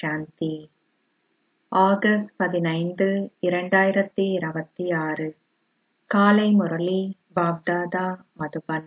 சாந்தி August பதினைந்து இரண்டாயிரத்தி இருபத்தி ஆறு காலை முரளி பாப்தாதா மதுபன்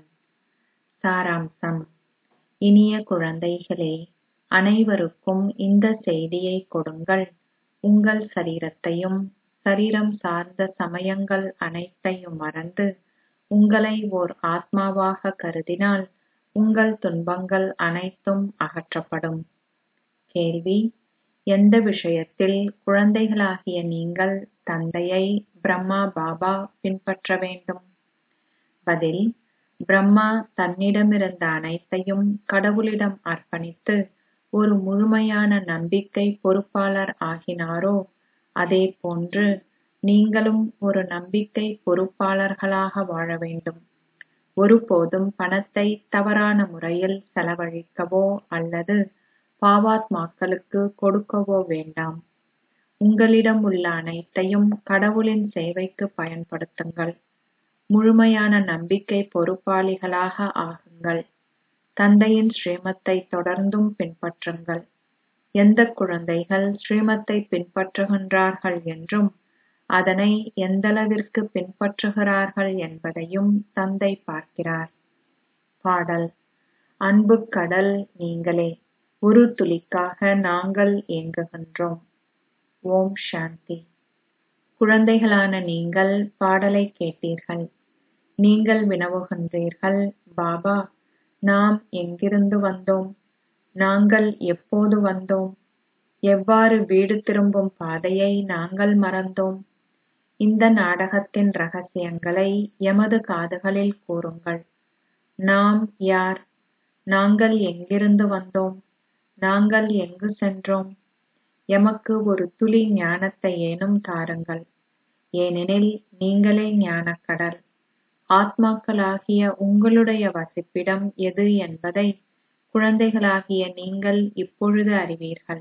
சாராம்சம் இனிய குழந்தைகளே அனைவருக்கும் இந்த செய்தியை கொடுங்கள் உங்கள் சரீரத்தையும் சரீரம் சார்ந்த சமயங்கள் அனைத்தையும் மறந்து உங்களை ஓர் ஆத்மாவாக கருதினால் உங்கள் துன்பங்கள் அனைத்தும் அகற்றப்படும் கேள்வி எந்த விஷயத்தில் குழந்தைகளாகிய நீங்கள் தந்தையை பிரம்மா பாபா பின்பற்ற வேண்டும் பதில் பிரம்மா தன்னிடமிருந்த அனைத்தையும் கடவுளிடம் அர்ப்பணித்து ஒரு முழுமையான நம்பிக்கை பொறுப்பாளர் ஆகினாரோ அதேபோன்று நீங்களும் ஒரு நம்பிக்கை பொறுப்பாளர்களாக வாழ வேண்டும் ஒருபோதும் பணத்தை தவறான முறையில் செலவழிக்கவோ அல்லது பாவாத்மாக்களுக்கு கொடுக்கவோ வேண்டாம் உங்களிடம் உள்ள அனைத்தையும் கடவுளின் சேவைக்கு பயன்படுத்துங்கள் முழுமையான நம்பிக்கை பொறுப்பாளிகளாக ஆகுங்கள் தந்தையின் ஸ்ரீமத்தை தொடர்ந்தும் பின்பற்றுங்கள் எந்த குழந்தைகள் ஸ்ரீமத்தை பின்பற்றுகின்றார்கள் என்றும் அதனை எந்தளவிற்கு பின்பற்றுகிறார்கள் என்பதையும் தந்தை பார்க்கிறார் பாடல் அன்பு கடல் நீங்களே ஒரு துளிக்காக நாங்கள் ஏங்குகின்றோம் ஓம் சாந்தி குழந்தைகளான நீங்கள் பாடலை கேட்டீர்கள் நீங்கள் வினவுகின்றீர்கள் பாபா நாம் எங்கிருந்து வந்தோம் நாங்கள் எப்போது வந்தோம் எவ்வாறு வீடு திரும்பும் பாதையை நாங்கள் மறந்தோம் இந்த நாடகத்தின் ரகசியங்களை எமது காதுகளில் கூறுங்கள் நாம் யார் நாங்கள் எங்கிருந்து வந்தோம் நாங்கள் எங்கு சென்றோம் எமக்கு ஒரு துளி ஞானத்தை ஏனும் தாருங்கள் ஏனெனில் நீங்களே ஞானக்கடல் ஆத்மாக்களாகிய உங்களுடைய வசிப்பிடம் எது என்பதை குழந்தைகளாகிய நீங்கள் இப்பொழுது அறிவீர்கள்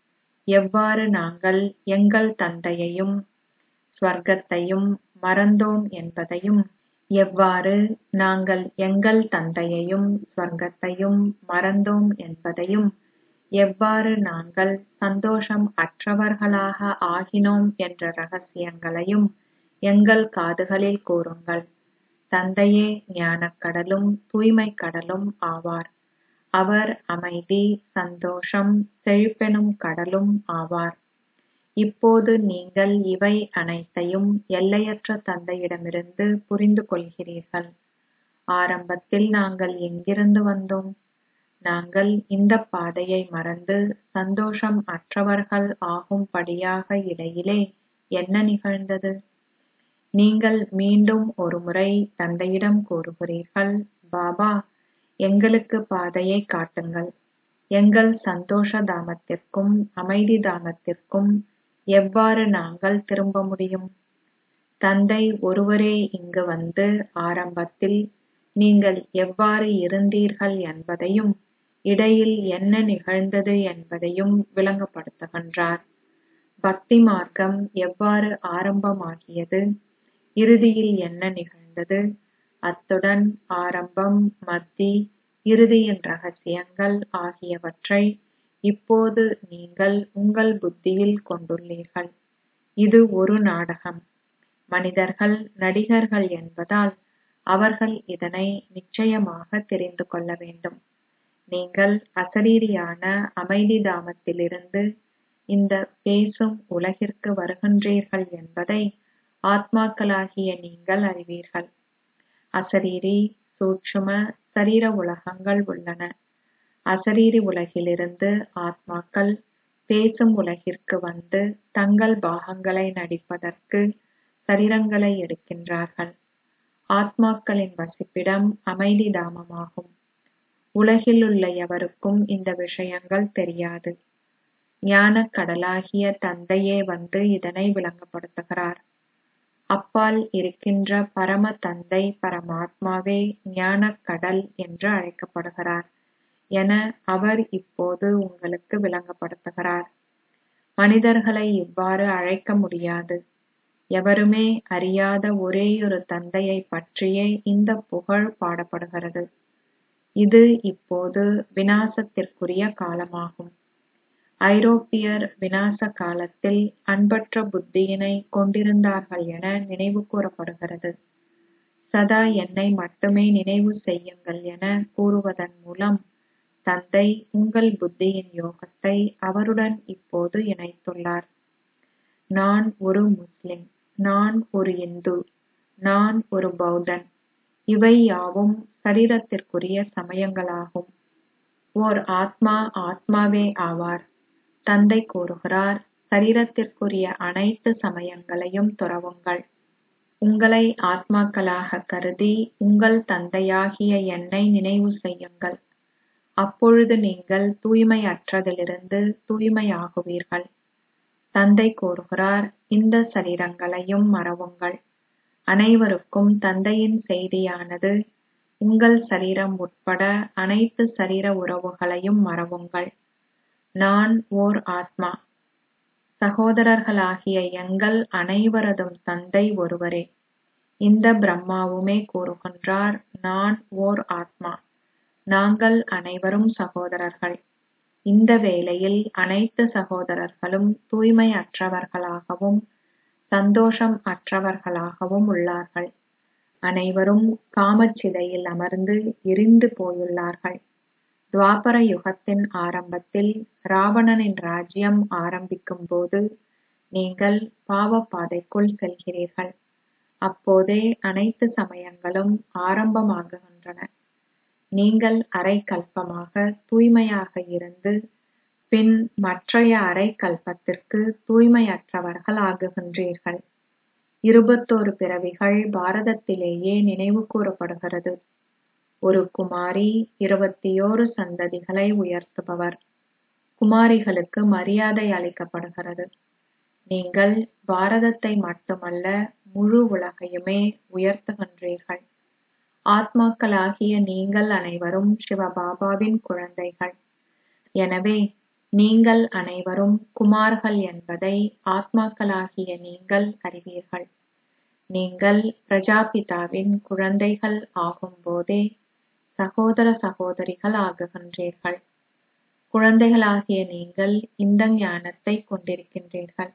எவ்வாறு நாங்கள் எங்கள் தந்தையையும் ஸ்வர்க்கத்தையும் மறந்தோம் என்பதையும் எவ்வாறு நாங்கள் எங்கள் தந்தையையும் ஸ்வர்க்கத்தையும் மறந்தோம் என்பதையும் எவ்வாறு நாங்கள் சந்தோஷம் அற்றவர்களாக ஆகினோம் என்ற ரகசியங்களையும் எங்கள் காதுகளில் கூறுங்கள் தந்தையே ஞானக்கடலும் தூய்மை கடலும் ஆவார் அவர் அமைதி சந்தோஷம் செழிப்பெனும் கடலும் ஆவார் இப்போது நீங்கள் இவை அனைத்தையும் எல்லையற்ற தந்தையிடமிருந்து புரிந்து கொள்கிறீர்கள் ஆரம்பத்தில் நாங்கள் எங்கிருந்து வந்தோம் நாங்கள் இந்த பாதையை மறந்து சந்தோஷம் அற்றவர்கள் ஆகும்படியாக இடையிலே என்ன நிகழ்ந்தது நீங்கள் மீண்டும் ஒருமுறை தந்தையிடம் கூறுகிறீர்கள் பாபா எங்களுக்கு பாதையை காட்டுங்கள் எங்கள் சந்தோஷ தாமத்திற்கும் அமைதி தாமத்திற்கும் எவ்வாறு நாங்கள் திரும்ப முடியும் தந்தை ஒருவரே இங்கு வந்து ஆரம்பத்தில் நீங்கள் எவ்வாறு இருந்தீர்கள் என்பதையும் இடையில் என்ன நிகழ்ந்தது என்பதையும் விளங்கப்படுத்துகின்றார் பக்தி மார்க்கம் எவ்வாறு ஆரம்பமாகியது இறுதியில் என்ன நிகழ்ந்தது அத்துடன் ஆரம்பம் மத்தி இறுதியின் ரகசியங்கள் ஆகியவற்றை இப்போது நீங்கள் உங்கள் புத்தியில் கொண்டுள்ளீர்கள் இது ஒரு நாடகம் மனிதர்கள் நடிகர்கள் என்பதால் அவர்கள் இதனை நிச்சயமாக தெரிந்து கொள்ள வேண்டும் நீங்கள் அசரீரியான அமைதி தாமத்திலிருந்து இந்த பேசும் உலகிற்கு வருகின்றீர்கள் என்பதை ஆத்மாக்களாகிய நீங்கள் அறிவீர்கள் அசரீரி சூட்சும சரீர உலகங்கள் உள்ளன அசரீரி உலகிலிருந்து ஆத்மாக்கள் பேசும் உலகிற்கு வந்து தங்கள் பாகங்களை நடிப்பதற்கு சரீரங்களை எடுக்கின்றார்கள் ஆத்மாக்களின் வசிப்பிடம் அமைதி தாமமாகும் உலகில் உள்ள எவருக்கும் இந்த விஷயங்கள் தெரியாது ஞான கடலாகிய தந்தையே வந்து இதனை விளங்கப்படுத்துகிறார் அப்பால் இருக்கின்ற பரம தந்தை பரமாத்மாவே ஞான கடல் என்று அழைக்கப்படுகிறார் என அவர் இப்போது உங்களுக்கு விளங்கப்படுத்துகிறார் மனிதர்களை இவ்வாறு அழைக்க முடியாது எவருமே அறியாத ஒரேயொரு தந்தையை பற்றியே இந்த புகழ் பாடப்படுகிறது இது இப்போது விநாசத்திற்குரிய காலமாகும் ஐரோப்பியர் விநாச காலத்தில் அன்பற்ற புத்தியினை கொண்டிருந்தார்கள் என நினைவு கூறப்படுகிறது சதா என்னை மட்டுமே நினைவு செய்யுங்கள் என கூறுவதன் மூலம் தந்தை உங்கள் புத்தியின் யோகத்தை அவருடன் இப்போது இணைத்துள்ளார் நான் ஒரு முஸ்லிம் நான் ஒரு இந்து நான் ஒரு பௌத்தன் இவை யாவும் சரீரத்திற்குரிய சமயங்களாகும் ஓர் ஆத்மா ஆத்மாவே ஆவார் தந்தை கூறுகிறார் சரீரத்திற்குரிய அனைத்து சமயங்களையும் துறவுங்கள் உங்களை ஆத்மாக்களாக கருதி உங்கள் தந்தையாகிய என்னை நினைவு செய்யுங்கள் அப்பொழுது நீங்கள் தூய்மையற்றதிலிருந்து தூய்மையாகுவீர்கள் தந்தை கூறுகிறார் இந்த சரீரங்களையும் மறவுங்கள் அனைவருக்கும் தந்தையின் செய்தியானது உங்கள் சரீரம் உட்பட அனைத்து சரீர உறவுகளையும் மறவுங்கள் நான் ஓர் ஆத்மா சகோதரர்களாகிய எங்கள் அனைவரதும் தந்தை ஒருவரே இந்த பிரம்மாவுமே கூறுகின்றார் நான் ஓர் ஆத்மா நாங்கள் அனைவரும் சகோதரர்கள் இந்த வேளையில் அனைத்து சகோதரர்களும் தூய்மையற்றவர்களாகவும் சந்தோஷம் அற்றவர்களாகவும் உள்ளார்கள் அனைவரும் காமச்சிதையில் அமர்ந்து எரிந்து போயுள்ளார்கள் துவாபர யுகத்தின் ஆரம்பத்தில் ராவணனின் ராஜ்யம் ஆரம்பிக்கும் போது நீங்கள் பாவ பாதைக்குள் செல்கிறீர்கள் அப்போதே அனைத்து சமயங்களும் ஆரம்பமாகுகின்றன நீங்கள் அரை கல்பமாக தூய்மையாக இருந்து பின் மற்றைய அரை கல்பத்திற்கு தூய்மையற்றவர்கள் ஆகுகின்றீர்கள் இருபத்தோரு பிறவிகள் பாரதத்திலேயே நினைவு கூறப்படுகிறது ஒரு குமாரி இருபத்தியோரு சந்ததிகளை உயர்த்துபவர் குமாரிகளுக்கு மரியாதை அளிக்கப்படுகிறது நீங்கள் பாரதத்தை மட்டுமல்ல முழு உலகையுமே உயர்த்துகின்றீர்கள் ஆத்மாக்களாகிய நீங்கள் அனைவரும் சிவபாபாவின் குழந்தைகள் எனவே நீங்கள் அனைவரும் குமார்கள் என்பதை ஆத்மாக்களாகிய நீங்கள் அறிவீர்கள் நீங்கள் பிரஜாபிதாவின் குழந்தைகள் ஆகும்போதே சகோதர சகோதரிகள் ஆகுகின்றீர்கள் குழந்தைகளாகிய நீங்கள் இந்த ஞானத்தை கொண்டிருக்கின்றீர்கள்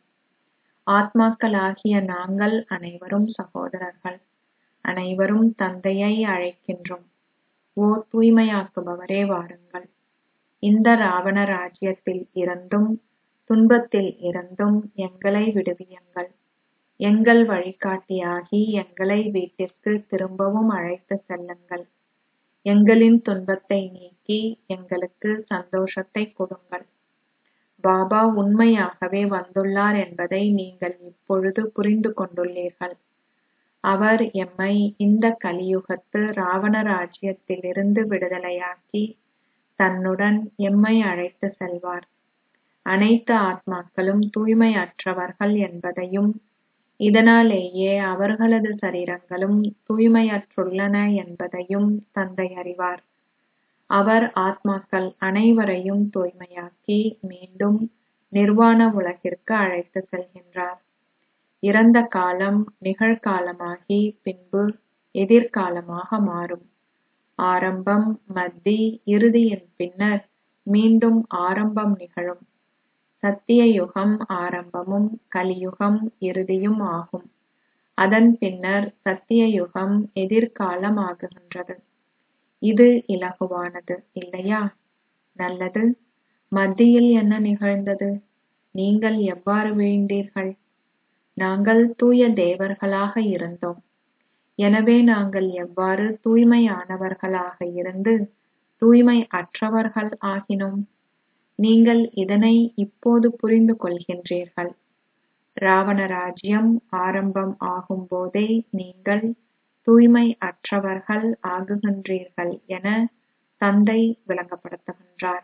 ஆத்மாக்களாகிய நாங்கள் அனைவரும் சகோதரர்கள் அனைவரும் தந்தையை அழைக்கின்றோம் ஓ தூய்மையாக்குபவரே வாருங்கள் இந்த ராவண ராஜ்யத்தில் இருந்தும் துன்பத்தில் இருந்தும் எங்களை விடுவியுங்கள் எங்கள் வழிகாட்டியாகி எங்களை வீட்டிற்கு திரும்பவும் அழைத்து செல்லுங்கள் எங்களின் துன்பத்தை நீக்கி எங்களுக்கு சந்தோஷத்தை கொடுங்கள் பாபா உண்மையாகவே வந்துள்ளார் என்பதை நீங்கள் இப்பொழுது புரிந்து கொண்டுள்ளீர்கள் அவர் எம்மை இந்த கலியுகத்து ராவண ராஜ்யத்திலிருந்து விடுதலையாக்கி தன்னுடன் எம்மை அழைத்து செல்வார் அனைத்து ஆத்மாக்களும் தூய்மையற்றவர்கள் என்பதையும் இதனாலேயே அவர்களது சரீரங்களும் தூய்மையற்றுள்ளன என்பதையும் தந்தை அறிவார் அவர் ஆத்மாக்கள் அனைவரையும் தூய்மையாக்கி மீண்டும் நிர்வாண உலகிற்கு அழைத்து செல்கின்றார் இறந்த காலம் நிகழ்காலமாகி பின்பு எதிர்காலமாக மாறும் ஆரம்பம் மத்தி இறுதியின் பின்னர் மீண்டும் ஆரம்பம் நிகழும் சத்திய யுகம் ஆரம்பமும் கலியுகம் இறுதியும் ஆகும் அதன் பின்னர் சத்திய யுகம் எதிர்காலம் ஆகுகின்றது இது இலகுவானது இல்லையா நல்லது மத்தியில் என்ன நிகழ்ந்தது நீங்கள் எவ்வாறு வீழ்ந்தீர்கள் நாங்கள் தூய தேவர்களாக இருந்தோம் எனவே நாங்கள் எவ்வாறு தூய்மையானவர்களாக இருந்து தூய்மை அற்றவர்கள் ஆகினோம் நீங்கள் இதனை இப்போது புரிந்து கொள்கின்றீர்கள் ராவண ராஜ்யம் ஆரம்பம் ஆகும்போதே நீங்கள் தூய்மை அற்றவர்கள் ஆகுகின்றீர்கள் என தந்தை விளங்கப்படுத்துகின்றார்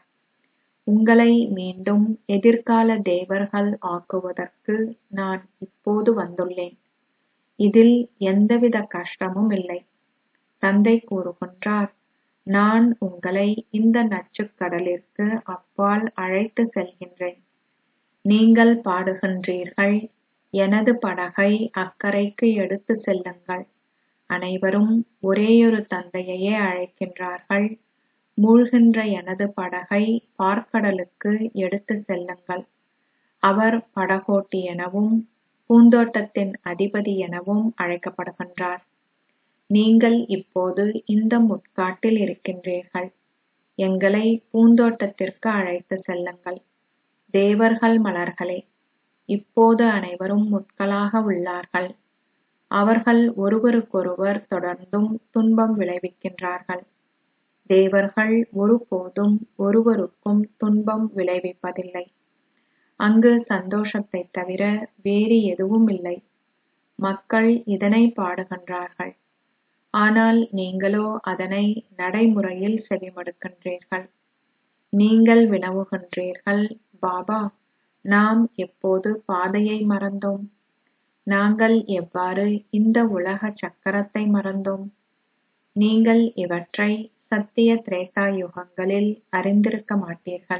உங்களை மீண்டும் எதிர்கால தேவர்கள் ஆக்குவதற்கு நான் இப்போது வந்துள்ளேன் இதில் எந்தவித கஷ்டமும் இல்லை தந்தை கூறுகின்றார் நான் உங்களை இந்த நச்சுக்கடலிற்கு அப்பால் அழைத்து செல்கின்றேன் நீங்கள் பாடுகின்றீர்கள் எனது படகை அக்கரைக்கு எடுத்து செல்லுங்கள் அனைவரும் ஒரேயொரு தந்தையையே அழைக்கின்றார்கள் மூழ்கின்ற எனது படகை பாற்கடலுக்கு எடுத்துச் செல்லுங்கள் அவர் படகோட்டி எனவும் பூந்தோட்டத்தின் அதிபதி எனவும் அழைக்கப்படுகின்றார் நீங்கள் இப்போது இந்த முட்காட்டில் இருக்கின்றீர்கள் எங்களை பூந்தோட்டத்திற்கு அழைத்துச் செல்லுங்கள் தேவர்கள் மலர்களே இப்போது அனைவரும் முட்களாக உள்ளார்கள் அவர்கள் ஒருவருக்கொருவர் தொடர்ந்தும் துன்பம் விளைவிக்கின்றார்கள் தேவர்கள் ஒருபோதும் ஒருவருக்கும் துன்பம் விளைவிப்பதில்லை அங்கு சந்தோஷத்தைத் தவிர வேறு எதுவும் இல்லை மக்கள் இதனை பாடுகின்றார்கள் ஆனால் நீங்களோ அதனை நடைமுறையில் செவிமடுக்கின்றீர்கள் நீங்கள் வினவுகின்றீர்கள் பாபா நாம் எப்போது பாதையை மறந்தோம் நாங்கள் எவ்வாறு இந்த உலக சக்கரத்தை மறந்தோம் நீங்கள் இவற்றை சத்திய திரேதா யுகங்களில் அறிந்திருக்க மாட்டீர்கள்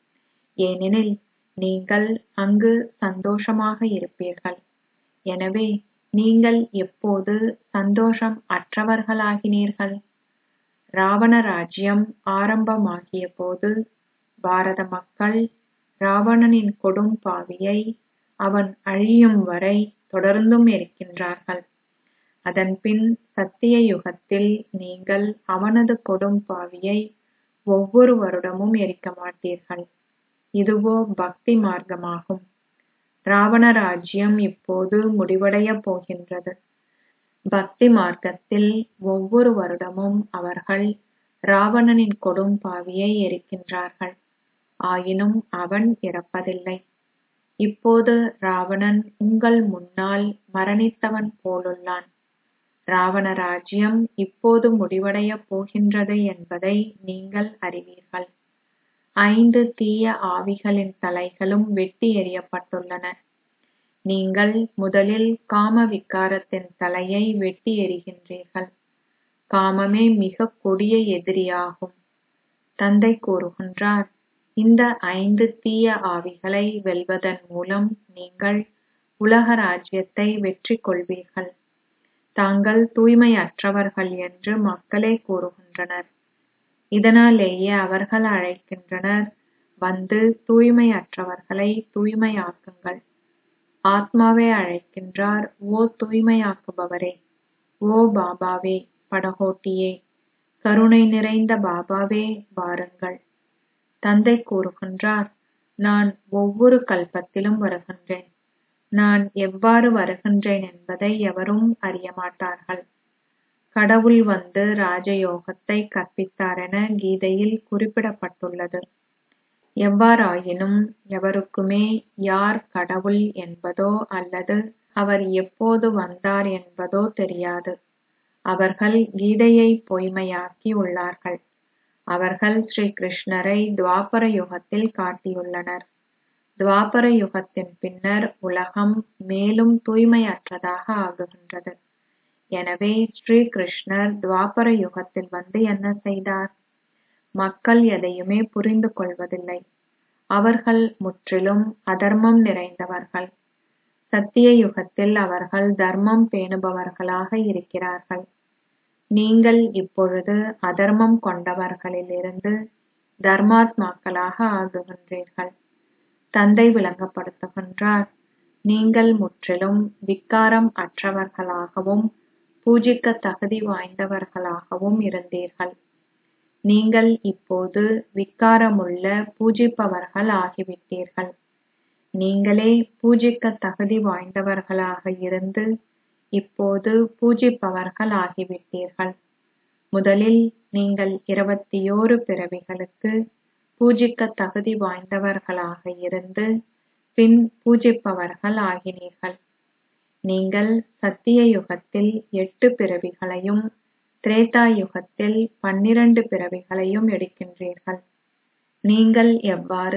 ஏனெனில் நீங்கள் அங்கு சந்தோஷமாக இருப்பீர்கள் எனவே நீங்கள் எப்போது சந்தோஷம் அற்றவர்களாகினீர்கள் ராவண ராஜ்யம் ஆரம்பமாகிய போது பாரத மக்கள் ராவணனின் கொடும் பாவியை அவன் அழியும் வரை தொடர்ந்தும் இருக்கின்றார்கள் அதன்பின் சத்திய யுகத்தில் நீங்கள் அவனது கொடும் பாவியை ஒவ்வொரு வருடமும் எரிக்க மாட்டீர்கள் இதுவோ பக்தி மார்க்கமாகும் ராவண ராஜ்யம் இப்போது முடிவடையப் போகின்றது பக்தி மார்க்கத்தில் ஒவ்வொரு வருடமும் அவர்கள் ராவணனின் கொடும் பாவியை எரிக்கின்றார்கள் ஆயினும் அவன் இறப்பதில்லை இப்போது ராவணன் உங்கள் முன்னால் மரணித்தவன் போலுள்ளான் ராவண ராஜ்யம் இப்போது முடிவடையப் போகின்றது என்பதை நீங்கள் அறிவீர்கள் ஐந்து தீய ஆவிகளின் தலைகளும் வெட்டி எறியப்பட்டுள்ளன நீங்கள் முதலில் காம விகாரத்தின் தலையை வெட்டி எறிகின்றீர்கள் காமமே மிக கொடிய எதிரியாகும் தந்தை கூறுகின்றார் இந்த ஐந்து தீய ஆவிகளை வெல்வதன் மூலம் நீங்கள் உலக ராஜ்யத்தை வெற்றி கொள்வீர்கள் தாங்கள் தூய்மையற்றவர்கள் என்று மக்களே கூறுகின்றனர் இதனாலேயே அவர்கள் அழைக்கின்றனர் வந்து தூய்மையற்றவர்களை தூய்மையாக்குங்கள் ஆத்மாவே அழைக்கின்றார் ஓ தூய்மையாக்குபவரே ஓ பாபாவே படகோட்டியே கருணை நிறைந்த பாபாவே வாருங்கள் தந்தை கூறுகின்றார் நான் ஒவ்வொரு கல்பத்திலும் வருகின்றேன் நான் எவ்வாறு வருகின்றேன் என்பதை எவரும் அறியமாட்டார்கள் கடவுள் வந்து ராஜயோகத்தை கற்பித்தாரென கீதையில் குறிப்பிடப்பட்டுள்ளது எவ்வாறாயினும் எவருக்குமே யார் கடவுள் என்பதோ அல்லது அவர் எப்போது வந்தார் என்பதோ தெரியாது அவர்கள் கீதையை பொய்மையாக்கி உள்ளார்கள் அவர்கள் ஸ்ரீ கிருஷ்ணரை துவாபர யுகத்தில் காட்டியுள்ளனர் துவாபர யுகத்தின் பின்னர் உலகம் மேலும் தூய்மையற்றதாக ஆகுகின்றது எனவே ஸ்ரீ கிருஷ்ணர் துவாபர யுகத்தில் வந்து என்ன செய்தார் மக்கள் எதையுமே புரிந்து கொள்வதில்லை அவர்கள் முற்றிலும் அதர்மம் நிறைந்தவர்கள் சத்திய யுகத்தில் அவர்கள் தர்மம் பேணுபவர்களாக இருக்கிறார்கள் நீங்கள் இப்பொழுது அதர்மம் கொண்டவர்களிலிருந்து தர்மாத்மாக்களாக ஆகுகின்றீர்கள் தந்தை விளங்கப்படுத்துகின்றார் நீங்கள் முற்றிலும் விக்காரம் அற்றவர்களாகவும் பூஜிக்க தகுதி வாய்ந்தவர்களாகவும் இருந்தீர்கள் நீங்கள் இப்போது விக்காரமுள்ள பூஜிப்பவர்கள் ஆகிவிட்டீர்கள் நீங்களே பூஜிக்க தகுதி வாய்ந்தவர்களாக இருந்து இப்போது பூஜிப்பவர்கள் ஆகிவிட்டீர்கள் முதலில் நீங்கள் இருபத்தியோரு பிறவிகளுக்கு பூஜிக்க தகுதி வாய்ந்தவர்களாக இருந்து பின் பூஜிப்பவர்கள் ஆகினீர்கள் நீங்கள் சத்திய யுகத்தில் எட்டு பிறவிகளையும் திரேதா யுகத்தில் பன்னிரண்டு பிறவிகளையும் எடுக்கின்றீர்கள் நீங்கள் எவ்வாறு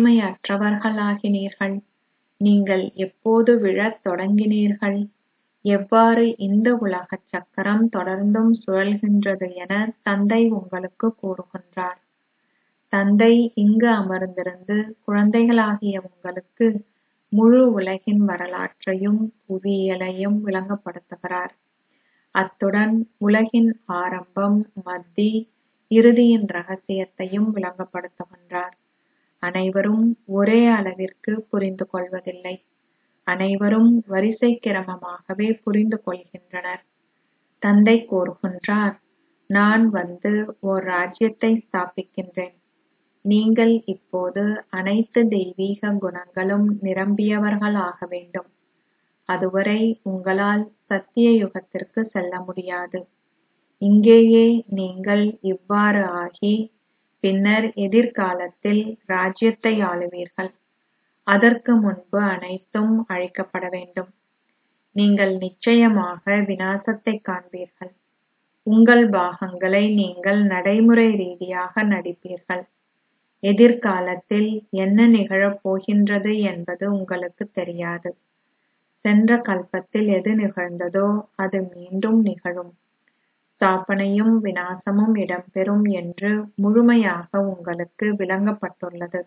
தூய்மையற்றவர்களாகினீர்கள் நீங்கள் எப்போது விழத் தொடங்கினீர்கள் எவ்வாறு இந்த உலகச் சக்கரம் தொடர்ந்தும் சுழல்கின்றது என தந்தை உங்களுக்கு கூறுகின்றார் தந்தை இங்கு அமர்ந்திருந்து குழந்தைகளாகிய உங்களுக்கு முழு உலகின் வரலாற்றையும் புவியியலையும் விளங்கப்படுத்துகிறார் அத்துடன் உலகின் ஆரம்பம் மத்தி இறுதியின் ரகசியத்தையும் விளங்கப்படுத்துகின்றார் அனைவரும் ஒரே அளவிற்கு புரிந்து கொள்வதில்லை அனைவரும் வரிசை கிரமமாகவே புரிந்து கொள்கின்றனர் தந்தை கூறுகின்றார் நான் வந்து ஓர் ராஜ்யத்தை ஸ்தாபிக்கின்றேன் நீங்கள் இப்போது அனைத்து தெய்வீக குணங்களும் நிரம்பியவர்கள் ஆக வேண்டும் அதுவரை உங்களால் சத்திய யுகத்திற்கு செல்ல முடியாது இங்கேயே நீங்கள் இவ்வாறு ஆகி பின்னர் எதிர்காலத்தில் ராஜ்யத்தை ஆளுவீர்கள் அதற்கு முன்பு அனைத்தும் அழிக்கப்பட வேண்டும் நீங்கள் நிச்சயமாக விநாசத்தை காண்பீர்கள் உங்கள் பாகங்களை நீங்கள் நடைமுறை ரீதியாக நடிப்பீர்கள் எதிர்காலத்தில் என்ன நிகழப் போகின்றது என்பது உங்களுக்கு தெரியாது சென்ற கல்பத்தில் எது நிகழ்ந்ததோ அது மீண்டும் நிகழும் ஸ்தாபனையும் விநாசமும் இடம்பெறும் என்று முழுமையாக உங்களுக்கு விளங்கப்பட்டுள்ளது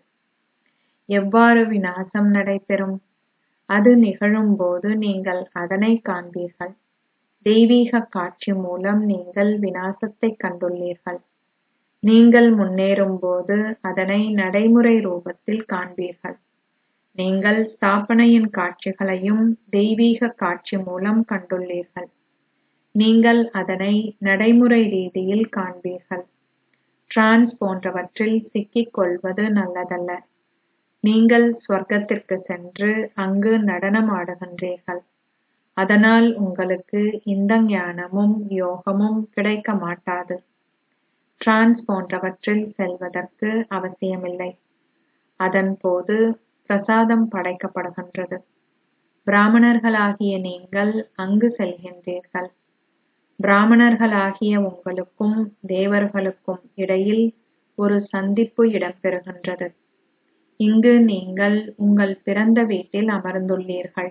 எவ்வாறு விநாசம் நடைபெறும் அது நிகழும்போது நீங்கள் அதனை காண்பீர்கள் தெய்வீக காட்சி மூலம் நீங்கள் விநாசத்தை கண்டுள்ளீர்கள் நீங்கள் முன்னேறும்போது அதனை நடைமுறை ரூபத்தில் காண்பீர்கள் நீங்கள் ஸ்தாபனையின் காட்சிகளையும் தெய்வீக காட்சி மூலம் கண்டுள்ளீர்கள் நீங்கள் அதனை நடைமுறை ரீதியில் காண்பீர்கள் டிரான்ஸ் போன்றவற்றில் சிக்கிக் கொள்வது நல்லதல்ல நீங்கள் ஸ்வர்க்கத்திற்கு சென்று அங்கு நடனம் ஆடுகின்றீர்கள் அதனால் உங்களுக்கு இந்த ஞானமும் யோகமும் கிடைக்க மாட்டாது டிரான்ஸ் போன்றவற்றில் செல்வதற்கு அவசியமில்லை அதன் போது பிரசாதம் படைக்கப்படுகின்றது பிராமணர்களாகிய நீங்கள் அங்கு செல்கின்றீர்கள் பிராமணர்களாகிய உங்களுக்கும் தேவர்களுக்கும் இடையில் ஒரு சந்திப்பு இடம்பெறுகின்றது இங்கு நீங்கள் உங்கள் பிறந்த வீட்டில் அமர்ந்துள்ளீர்கள்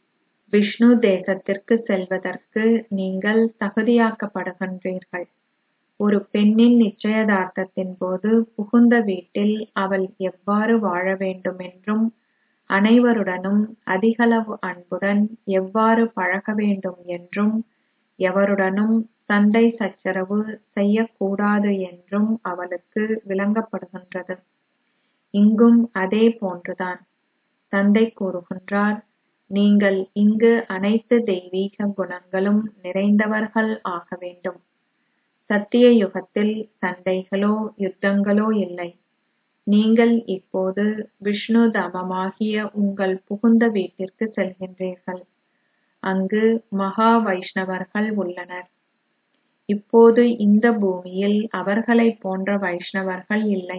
விஷ்ணு தேசத்திற்கு செல்வதற்கு நீங்கள் தகுதியாக்கப்படுகின்றீர்கள் ஒரு பெண்ணின் நிச்சயதார்த்தத்தின் போது புகுந்த வீட்டில் அவள் எவ்வாறு வாழ வேண்டுமென்றும் அனைவருடனும் அதிகளவு அன்புடன் எவ்வாறு பழக வேண்டும் என்றும் எவருடனும் சண்டை சச்சரவு செய்யக்கூடாது என்றும் அவளுக்கு விளங்கப்படுகின்றது இங்கும் அதே போன்றுதான் தந்தை கூறுகின்றார் நீங்கள் இங்கு அனைத்து தெய்வீக குணங்களும் நிறைந்தவர்கள் ஆக வேண்டும் சத்திய யுகத்தில் சண்டைகளோ யுத்தங்களோ இல்லை நீங்கள் இப்போது விஷ்ணு தமமாகிய உங்கள் புகுந்த வீட்டிற்கு செல்கின்றீர்கள் அங்கு மகா வைஷ்ணவர்கள் உள்ளனர் இப்போது இந்த பூமியில் அவர்களைப் போன்ற வைஷ்ணவர்கள் இல்லை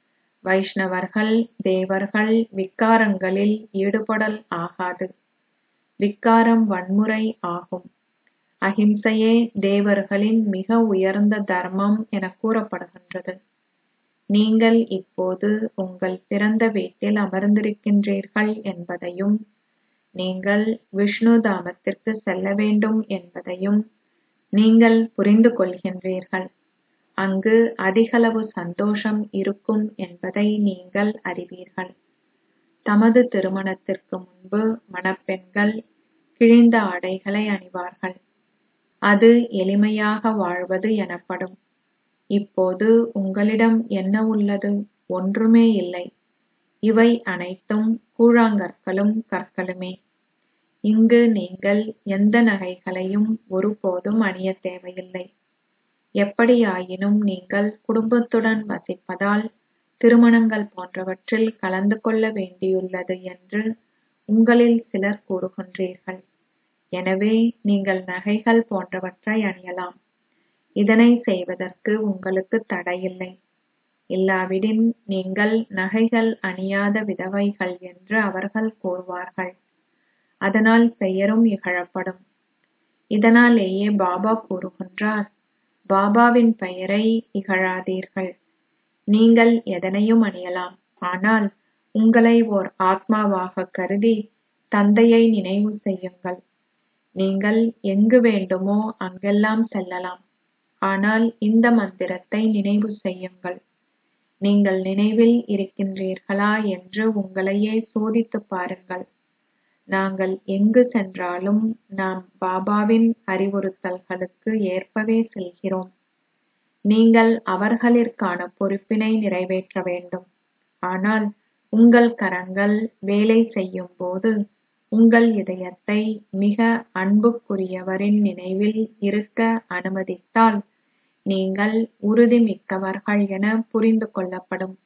வைஷ்ணவர்கள் தேவர்கள் விக்காரங்களில் ஈடுபடல் ஆகாது விக்காரம் வன்முறை ஆகும் அஹிம்சையே தேவர்களின் மிக உயர்ந்த தர்மம் என கூறப்படுகின்றது நீங்கள் இப்போது உங்கள் பிறந்த வீட்டில் அமர்ந்திருக்கின்றீர்கள் என்பதையும் நீங்கள் விஷ்ணு தாமத்திற்கு செல்ல வேண்டும் என்பதையும் நீங்கள் புரிந்து கொள்கின்றீர்கள் அங்கு அதிகளவு சந்தோஷம் இருக்கும் என்பதை நீங்கள் அறிவீர்கள் தமது திருமணத்திற்கு முன்பு மணப்பெண்கள் கிழிந்த ஆடைகளை அணிவார்கள் அது எளிமையாக வாழ்வது எனப்படும் இப்போது உங்களிடம் என்ன உள்ளது ஒன்றுமே இல்லை இவை அனைத்தும் கூழாங்கற்களும் கற்களுமே இங்கு நீங்கள் எந்த நகைகளையும் ஒருபோதும் அணிய தேவையில்லை எப்படியாயினும் நீங்கள் குடும்பத்துடன் வசிப்பதால் திருமணங்கள் போன்றவற்றில் கலந்து கொள்ள வேண்டியுள்ளது என்று உங்களில் சிலர் கூறுகின்றீர்கள் எனவே நீங்கள் நகைகள் போன்றவற்றை அணியலாம் இதனை செய்வதற்கு உங்களுக்கு தடையில்லை இல்லாவிடின் நீங்கள் நகைகள் அணியாத விதவைகள் என்று அவர்கள் கூறுவார்கள் அதனால் பெயரும் இகழப்படும் இதனாலேயே பாபா கூறுகின்றார் பாபாவின் பெயரை இகழாதீர்கள் நீங்கள் எதனையும் அணியலாம் ஆனால் உங்களை ஓர் ஆத்மாவாக கருதி தந்தையை நினைவு செய்யுங்கள் நீங்கள் எங்கு வேண்டுமோ அங்கெல்லாம் செல்லலாம் ஆனால் இந்த மந்திரத்தை நினைவு செய்யுங்கள் நீங்கள் நினைவில் இருக்கின்றீர்களா என்று உங்களையே சோதித்துப் பாருங்கள் நாங்கள் எங்கு சென்றாலும் நாம் பாபாவின் அறிவுறுத்தல்களுக்கு ஏற்பவே செல்கிறோம் நீங்கள் அவர்களிற்கான பொறுப்பினை நிறைவேற்ற வேண்டும் ஆனால் உங்கள் கரங்கள் வேலை செய்யும் போது உங்கள் இதயத்தை மிக அன்புக்குரியவரின் நினைவில் இருக்க அனுமதித்தால் நீங்கள் உறுதிமிக்கவர்கள் என புரிந்து கொள்ளப்படும்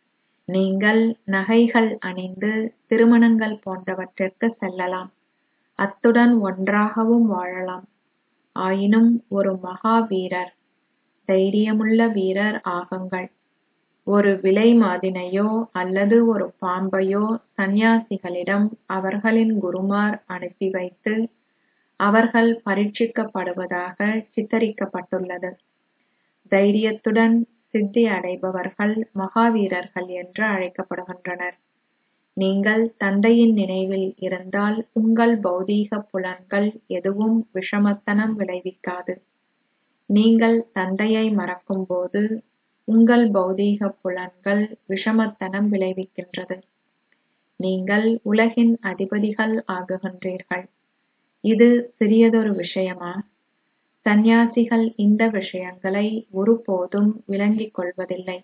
நீங்கள் நகைகள் அணிந்து திருமணங்கள் போன்றவற்றிற்கு செல்லலாம் அத்துடன் ஒன்றாகவும் வாழலாம் ஆயினும் ஒரு மகா வீரர் தைரியமுள்ள வீரர் ஆகுங்கள் ஒரு விலை மாதினையோ அல்லது ஒரு பாம்பையோ சந்நியாசிகளிடம் அவர்களின் குருமார் அனுப்பி வைத்து அவர்கள் பரீட்சிக்கப்படுவதாக சித்தரிக்கப்பட்டுள்ளது தைரியத்துடன் சித்தி அடைபவர்கள் மகாவீரர்கள் என்று அழைக்கப்படுகின்றனர் நீங்கள் தந்தையின் நினைவில் இருந்தால் உங்கள் பௌதீக புலன்கள் எதுவும் விஷமத்தனம் விளைவிக்காது நீங்கள் தந்தையை மறக்கும்போது உங்கள் பௌதீக புலன்கள் விஷமத்தனம் விளைவிக்கின்றது நீங்கள் உலகின் அதிபதிகள் ஆகுகின்றீர்கள் இது சிறியதொரு விஷயமா சந்நியாசிகள் இந்த விஷயங்களை ஒருபோதும் விளங்கிக் கொள்வதில்லை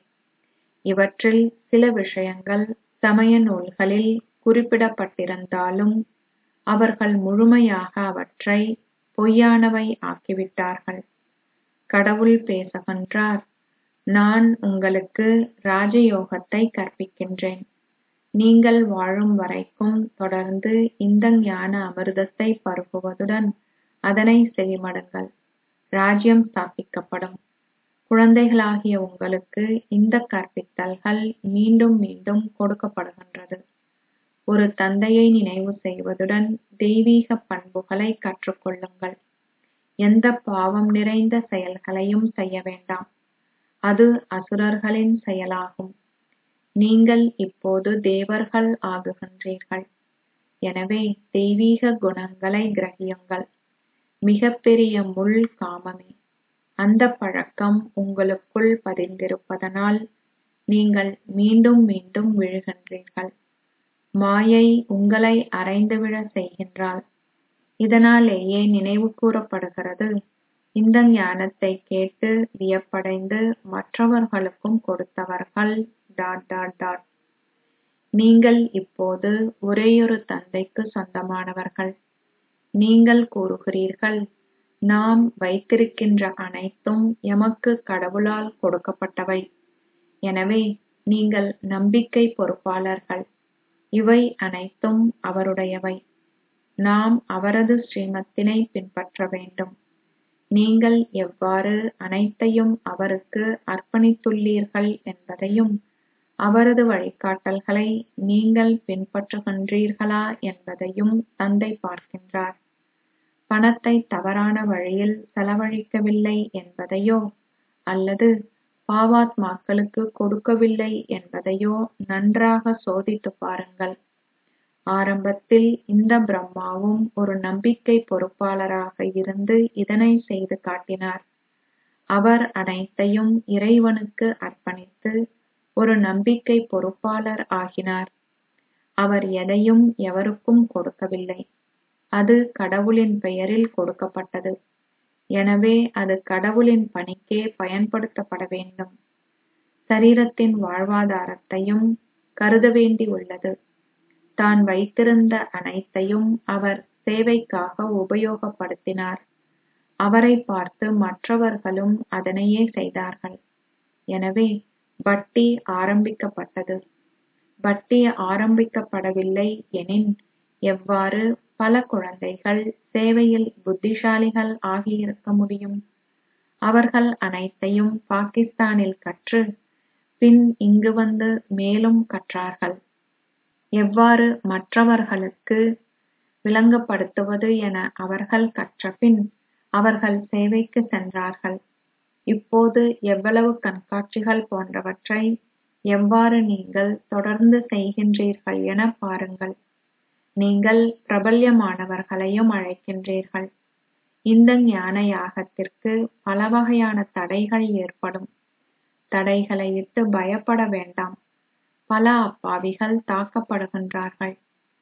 இவற்றில் சில விஷயங்கள் சமய நூல்களில் குறிப்பிடப்பட்டிருந்தாலும் அவர்கள் முழுமையாக அவற்றை பொய்யானவை ஆக்கிவிட்டார்கள் கடவுள் பேசுகின்றார் நான் உங்களுக்கு ராஜயோகத்தை கற்பிக்கின்றேன் நீங்கள் வாழும் வரைக்கும் தொடர்ந்து இந்த ஞான அமிர்தத்தை பருகுவதுடன் அதனை செவிமடுங்கள் ராஜ்யம் ஸ்தாபிக்கப்படும் குழந்தைகளாகிய உங்களுக்கு இந்த கற்பித்தல்கள் மீண்டும் மீண்டும் கொடுக்கப்படுகின்றது ஒரு தந்தையை நினைவு செய்வதுடன் தெய்வீக பண்புகளை கற்றுக்கொள்ளுங்கள் எந்த பாவம் நிறைந்த செயல்களையும் செய்ய வேண்டாம் அது அசுரர்களின் செயலாகும் நீங்கள் இப்போது தேவர்கள் ஆகுகின்றீர்கள் எனவே தெய்வீக குணங்களை கிரகியுங்கள் மிகப்பெரிய முள் காமமே அந்த பழக்கம் உங்களுக்குள் பதிந்திருப்பதனால் நீங்கள் மீண்டும் மீண்டும் விழுகின்றீர்கள் மாயை உங்களை அரைந்துவிழ செய்கின்றாள் இதனாலேயே நினைவு கூறப்படுகிறது இந்த ஞானத்தை கேட்டு வியப்படைந்து மற்றவர்களுக்கும் கொடுத்தவர்கள் டாட் டாட் டாட் நீங்கள் இப்போது ஒரேயொரு தந்தைக்கு சொந்தமானவர்கள் நீங்கள் கூறுகிறீர்கள் நாம் வைத்திருக்கின்ற அனைத்தும் எமக்கு கடவுளால் கொடுக்கப்பட்டவை எனவே நீங்கள் நம்பிக்கை பொறுப்பாளர்கள் இவை அனைத்தும் அவருடையவை நாம் அவரது ஸ்ரீமத்தினை பின்பற்ற வேண்டும் நீங்கள் எவ்வாறு அனைத்தையும் அவருக்கு அர்ப்பணித்துள்ளீர்கள் என்பதையும் அவரது வழிகாட்டல்களை நீங்கள் பின்பற்றுகின்றீர்களா என்பதையும் தந்தை பார்க்கின்றார் பணத்தை தவறான வழியில் செலவழிக்கவில்லை என்பதையோ அல்லது பாவாத்மாக்களுக்கு கொடுக்கவில்லை என்பதையோ நன்றாக சோதித்து பாருங்கள் ஆரம்பத்தில் இந்த பிரம்மாவும் ஒரு நம்பிக்கை பொறுப்பாளராக இருந்து இதனை செய்து காட்டினார் அவர் அனைத்தையும் இறைவனுக்கு அர்ப்பணித்து ஒரு நம்பிக்கை பொறுப்பாளர் ஆகினார் அவர் எதையும் எவருக்கும் கொடுக்கவில்லை அது கடவுளின் பெயரில் கொடுக்கப்பட்டது எனவே அது கடவுளின் பணிக்கே பயன்படுத்தப்பட வேண்டும் சரீரத்தின் வாழ்வாதாரத்தையும் கருத வேண்டி உள்ளது தான் வைத்திருந்த அனைத்தையும் அவர் சேவைக்காக உபயோகப்படுத்தினார் அவரை பார்த்து மற்றவர்களும் அதனையே செய்தார்கள் எனவே பட்டி ஆரம்பிக்கப்பட்டது பட்டி ஆரம்பிக்கப்படவில்லை எனின் எவ்வாறு பல குழந்தைகள் சேவையில் புத்திசாலிகள் ஆகியிருக்க முடியும் அவர்கள் அனைத்தையும் பாகிஸ்தானில் கற்று பின் இங்கு வந்து மேலும் கற்றார்கள் எவ்வாறு மற்றவர்களுக்கு விளங்கப்படுத்துவது என அவர்கள் கற்றபின் அவர்கள் சேவைக்கு சென்றார்கள் இப்போது எவ்வளவு கண்காட்சிகள் போன்றவற்றை எவ்வாறு நீங்கள் தொடர்ந்து செய்கின்றீர்கள் என பாருங்கள் நீங்கள் பிரபல்யமானவர்களையும் அழைக்கின்றீர்கள் இந்த ஞான யாகத்திற்கு பல வகையான தடைகள் ஏற்படும் தடைகளை இட்டு பயப்பட வேண்டாம் பல அப்பாவிகள் தாக்கப்படுகின்றார்கள்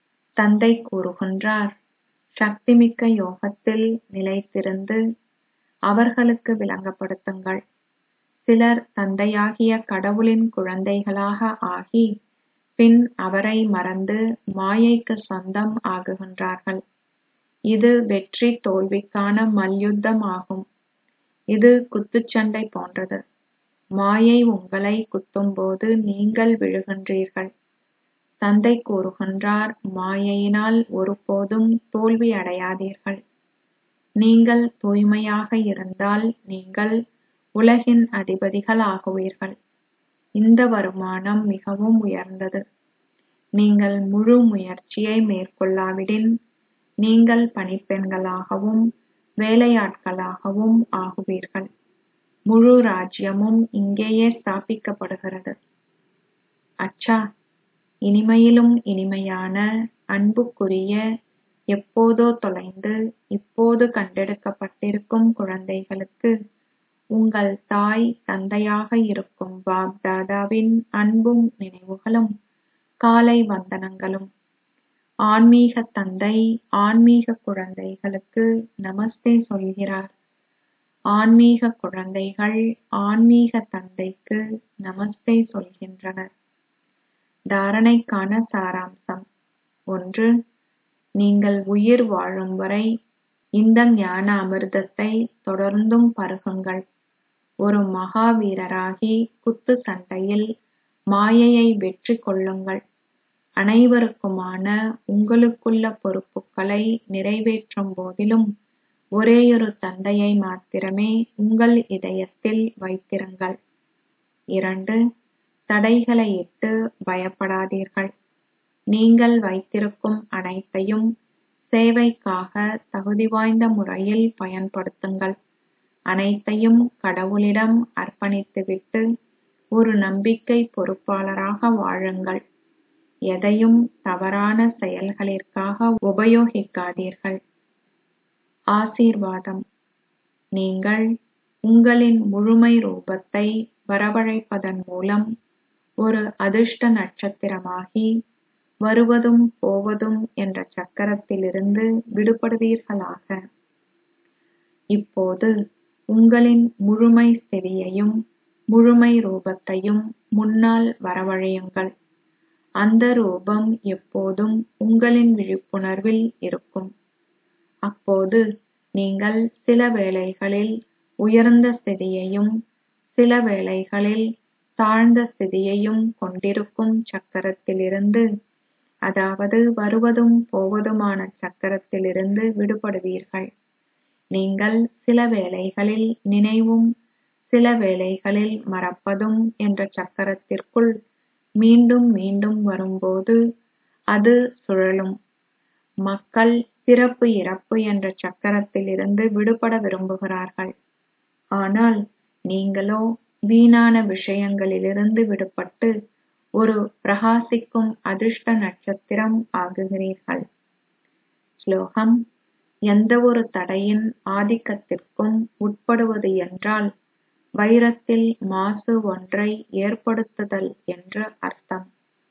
தந்தை கூறுகின்றார் சக்திமிக்க யோகத்தில் நிலைத்திருந்து அவர்களுக்கு விளங்கப்படுத்துங்கள் சிலர் தந்தையாகிய கடவுளின் குழந்தைகளாக ஆகி பின் அவரை மறந்து மாயைக்கு சொந்தம் ஆகுகின்றார்கள் இது வெற்றி தோல்விக்கான மல்யுத்தம் ஆகும் இது குத்துச்சண்டை போன்றது மாயை உங்களை குத்தும்போது நீங்கள் விழுகின்றீர்கள் தந்தை கூறுகின்றார் மாயையினால் ஒருபோதும் தோல்வி அடையாதீர்கள் நீங்கள் தூய்மையாக இருந்தால் நீங்கள் உலகின் அதிபதிகள் ஆகுவீர்கள் இந்த வருமானம் மிகவும் உயர்ந்தது நீங்கள் முழு முயற்சியை மேற்கொள்ளாவிடின் நீங்கள் பணிப்பெண்களாகவும் வேலையாட்களாகவும் ஆகுவீர்கள் முழு ராஜ்யமும் இங்கேயே ஸ்தாபிக்கப்படுகிறது அச்சா இனிமையிலும் இனிமையான அன்புக்குரிய எப்போதோ தொலைந்து இப்போது கண்டெடுக்கப்பட்டிருக்கும் குழந்தைகளுக்கு உங்கள் தாய் தந்தையாக இருக்கும் பாப் தாதாவின் அன்பும் நினைவுகளும் காலை வந்தனங்களும் ஆன்மீக தந்தை ஆன்மீக குழந்தைகளுக்கு நமஸ்தே சொல்கிறார் ஆன்மீக குழந்தைகள் ஆன்மீக தந்தைக்கு நமஸ்தே சொல்கின்றனர் தாரணைக்கான சாராம்சம் ஒன்று நீங்கள் உயிர் வாழும் வரை இந்த ஞான அமிர்தத்தை தொடர்ந்தும் பருகுங்கள் ஒரு மகாவீரராகி குத்து சண்டையில் மாயையை வெற்றி கொள்ளுங்கள் அனைவருக்குமான உங்களுக்குள்ள பொறுப்புகளை நிறைவேற்றும் போதிலும் ஒரேயொரு தந்தையை மாத்திரமே உங்கள் இதயத்தில் வைத்திருங்கள் இரண்டு தடைகளை இட்டு பயப்படாதீர்கள் நீங்கள் வைத்திருக்கும் அனைத்தையும் சேவைக்காக தகுதி வாய்ந்த முறையில் பயன்படுத்துங்கள் அனைத்தையும் கடவுளிடம் அர்ப்பணித்துவிட்டு ஒரு நம்பிக்கை பொறுப்பாளராக வாழுங்கள் எதையும் தவறான செயல்களிற்காக உபயோகிக்காதீர்கள் ஆசீர்வாதம் நீங்கள் உங்களின் முழுமை ரூபத்தை வரவழைப்பதன் மூலம் ஒரு அதிர்ஷ்ட நட்சத்திரமாகி வருவதும் போவதும் என்ற சக்கரத்திலிருந்து விடுபடுவீர்களாக இப்போது உங்களின் முழுமை ஸ்திதியையும் முழுமை ரூபத்தையும் முன்னால் வரவழையுங்கள் அந்த ரூபம் எப்போதும் உங்களின் விழிப்புணர்வில் இருக்கும் அப்போது நீங்கள் சில வேளைகளில் உயர்ந்த ஸ்திதியையும் சில வேளைகளில் தாழ்ந்த ஸ்திதியையும் கொண்டிருக்கும் சக்கரத்திலிருந்து அதாவது வருவதும் போவதுமான சக்கரத்திலிருந்து விடுபடுவீர்கள் நீங்கள் சில வேளைகளில் நினைவும் சில வேளைகளில் மறப்பதும் என்ற சக்கரத்திற்குள் மீண்டும் மீண்டும் வரும்போது அது சுழலும் மக்கள் பிறப்பு இறப்பு என்ற சக்கரத்திலிருந்து விடுபட விரும்புகிறார்கள் ஆனால் நீங்களோ வீணான விஷயங்களிலிருந்து விடுபட்டு ஒரு பிரகாசிக்கும் அதிர்ஷ்ட நட்சத்திரம் ஆகுகிறீர்கள் ஸ்லோகம் எந்த ஒரு தடையின் ஆதிக்கத்திற்கும் உட்படுவது என்றால் வைரத்தில் மாசு ஒன்றை ஏற்படுத்துதல் என்று அர்த்தம்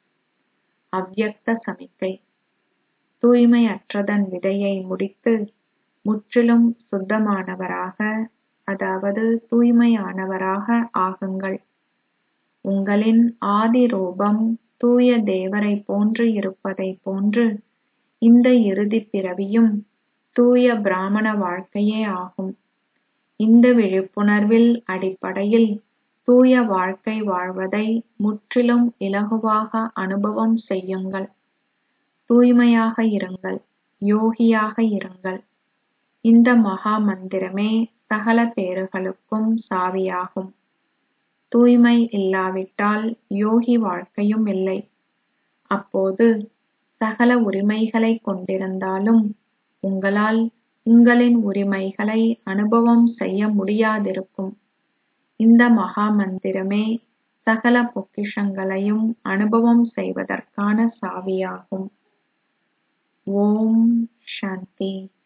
அவ்யக்த சமிக்கை தூய்மையற்றதன் விதையை முடித்து முற்றிலும் சுத்தமானவராக அதாவது தூய்மையானவராக ஆகுங்கள் உங்களின் ஆதி ரூபம் தூய தேவரை போன்று இருப்பதை போன்று இந்த இறுதிப் பிறவியும் தூய பிராமண வாழ்க்கையே ஆகும் இந்த விழிப்புணர்வில் அடிப்படையில் தூய வாழ்க்கை வாழ்வதை முற்றிலும் இலகுவாக அனுபவம் செய்யுங்கள் தூய்மையாக இருங்கள் யோகியாக இருங்கள் இந்த மகா மந்திரமே சகல பேறுகளுக்கும் சாவியாகும் தூய்மை இல்லாவிட்டால் யோகி வாழ்க்கையும் இல்லை அப்போது சகல உரிமைகளை கொண்டிருந்தாலும் உங்களால் உங்களின் உரிமைகளை அனுபவம் செய்ய முடியாதிருக்கும் இந்த மகா மந்திரமே சகல பொக்கிஷங்களையும் அனுபவம் செய்வதற்கான சாவியாகும் ஓம் சாந்தி